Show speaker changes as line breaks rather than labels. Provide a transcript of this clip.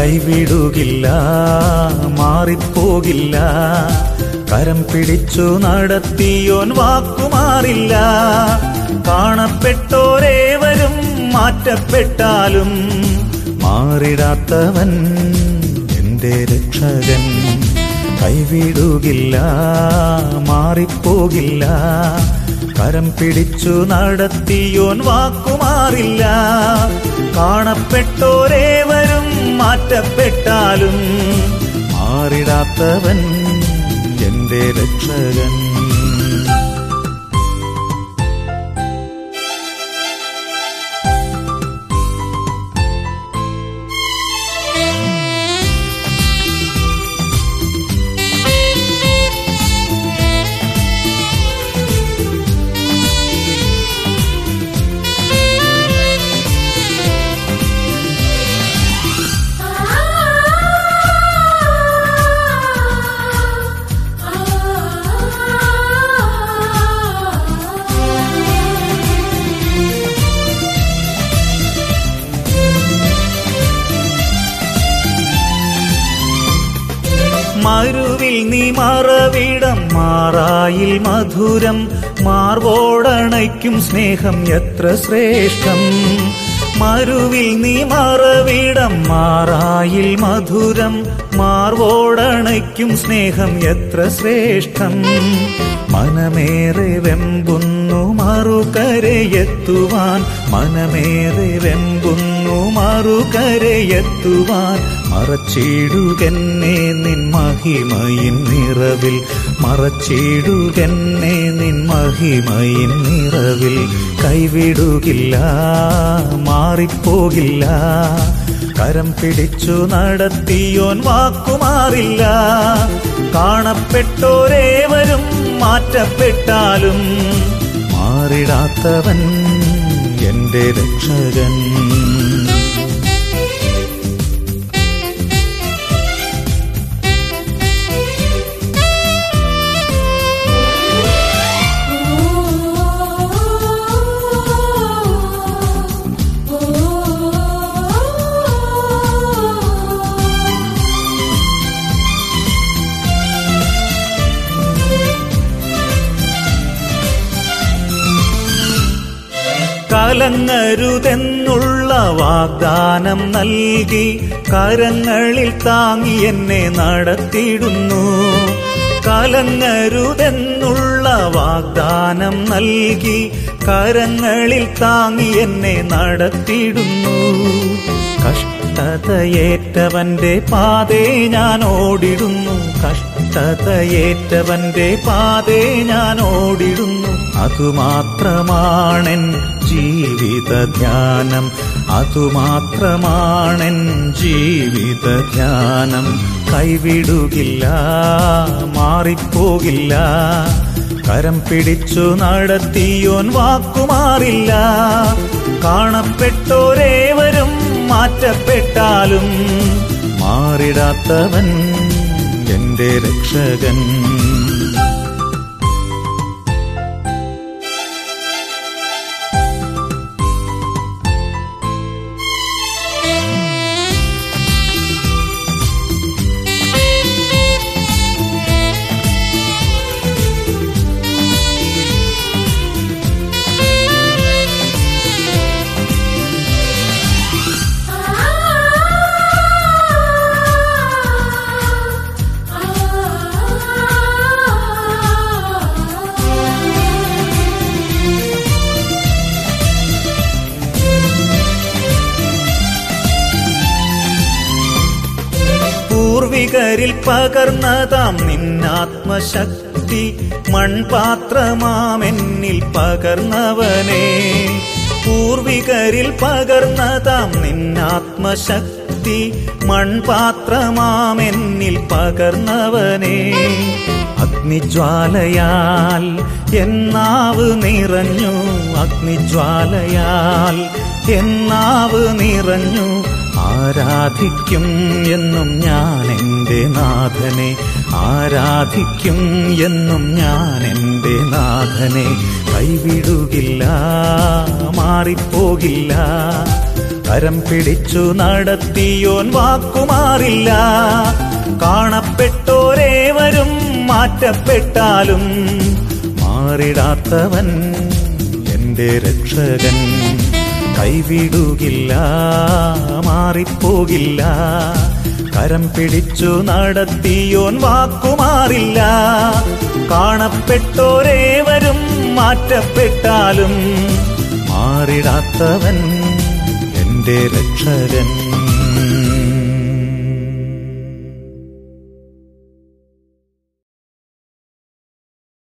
കൈവിടുകില്ല മാറിപ്പോകില്ല കരം പിടിച്ചു നടത്തിയോൻ വാക്കുമാറില്ല കാണപ്പെട്ടോരേവരും മാറ്റപ്പെട്ടാലും മാറിടാത്തവൻ എന്റെ രക്ഷകൻ കൈവിടുകില്ല മാറിപ്പോകില്ല കരം പിടിച്ചു നടത്തിയോൻ വാക്കുമാറില്ല കാണപ്പെട്ടോരേവരും മാറ്റപ്പെട്ടാലും മാറിടാത്തവൻ എന്റെ രക്ഷകൻ മരുവിൽ നീ മറവിടം മാറായിൽ മധുരം മാർവോടണയ്ക്കും സ്നേഹം എത്ര ശ്രേഷ്ഠം മരുവിൽ നീ മറവിടം മാറായിൽ മധുരം മാർവോടണയ്ക്കും സ്നേഹം എത്ര ശ്രേഷ്ഠം മനമേറെ വെമ്പുന്നു മറുകരയെത്തുവാൻ മനമേറെ വെമ്പുന്നു മറുകരയെത്തുവാൻ മറച്ചിടുകെന്നെ നിൻ മഹിമയിൻ നിറവിൽ മറച്ചിടുകെന്നെ നിൻ മഹിമയിൻ നിറവിൽ കൈവിടുകില്ല മാറിപ്പോകില്ല കരം പിടിച്ചു നടത്തിയോൻ വാക്കുമാറില്ല കാണപ്പെട്ടോരേവരും മാറ്റപ്പെട്ടാലും മാറിടാത്തവൻ എന്റെ രക്ഷകൻ കലങ്ങരുതെന്നുള്ള വാഗ്ദാനം നൽകി കരങ്ങളിൽ താങ്ങി എന്നെ നടത്തിയിടുന്നു കലങ്ങരുതെന്നുള്ള വാഗ്ദാനം നൽകി കരങ്ങളിൽ താങ്ങി എന്നെ നടത്തിയിടുന്നു കഷ്ടതയേറ്റവന്റെ പാതേ ഞാൻ ഓടിടുന്നു കഷ്ടതയേറ്റവന്റെ പാതേ ഞാൻ ഓടിടുന്നു അതുമാത്രമാണെൻ ജീവിത ധ്യാനം അതുമാത്രമാണെൻ ജീവിത ധ്യാനം കൈവിടുകില്ല മാറിപ്പോകില്ല കരം പിടിച്ചു നടത്തിയോൻ വാക്കുമാറില്ല കാണപ്പെട്ടോരേവരും മാറ്റപ്പെട്ടാലും മാറിടാത്തവൻ എന്റെ രക്ഷകൻ പൂർവികരിൽ പകർന്നതാം നിന്നാത്മശക്തി മൺപാത്രമാമെന്നിൽ പകർന്നവനെ പൂർവികരിൽ പകർന്നതാം നിന്നാത്മശക്തി മൺപാത്രമാമെന്നിൽ പകർന്നവനെ അഗ്നിജ്വാലയാൽ എന്നാവ് നിറഞ്ഞു അഗ്നിജ്വാലയാൽ എന്നാവ് നിറഞ്ഞു ആരാധിക്കും എന്നും ഞാൻ എൻ്റെ നാഥനെ ആരാധിക്കും എന്നും ഞാൻ എൻ്റെ നാഥനെ കൈവിടുകില്ല മാറിപ്പോകില്ല കരം പിടിച്ചു നടത്തിയോൻ വാക്കുമാറില്ല കാണപ്പെട്ടോരേവരും മാറ്റപ്പെട്ടാലും മാറിടാത്തവൻ എന്റെ രക്ഷകൻ കൈവിടുകില്ല മാറിപ്പോകില്ല കരം പിടിച്ചു നടത്തിയോൻ വാക്കുമാറില്ല കാണപ്പെട്ടോരേവരും മാറ്റപ്പെട്ടാലും മാറിടാത്തവൻ എന്റെ രക്ഷകൻ